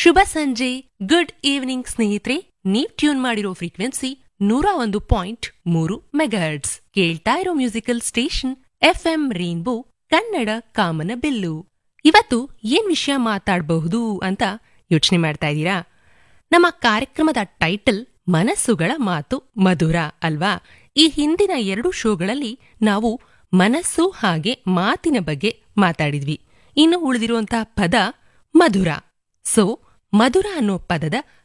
ಶುಭ ಸಂಜೆ good evening ಸ್ನೇಹಿತರೆ ನೀವ್ ಟ್ಯೂನ್ ಮಾಡಿರೋ ಫ್ರೀಕ್ವೆನ್ಸಿ ನೂರ ಒಂದು ಪಾಯಿಂಟ್ ಮೂರು ಮೆಗಾಹರ್ಟ್ಸ್ ಕೇಳ್ತಾ ಇರೋ musical station F M rainbow Kannada ಕಾಮನ ಬಿಲ್ಲು ಇವತ್ತು ಏನ್ ವಿಷಯ ಮಾತಾಡಬಹುದು ಅಂತ ಯೋಚನೆ ಮಾಡ್ತಾ ಇದ್ದೀರಾ ನಮ್ಮ ಕಾರ್ಯಕ್ರಮದ ಟೈಟಲ್ ಮನಸ್ಸುಗಳ ಮಾತು ಮಧುರ ಅಲ್ವಾ ಈ ಹಿಂದಿನ ಎರಡು ಶೋಗಳಲ್ಲಿ ನಾವು ಮನಸ್ಸು ಹಾಗೆ ಮಾತಿನ ಬಗ್ಗೆ ಮಾತಾಡಿದ್ವಿ ಇನ್ನು ಉಳಿದಿರುವಂತಹ ಪದ ಮಧುರ ಸೊ ಮಧುರ ಅನ್ನೋ ಪದದ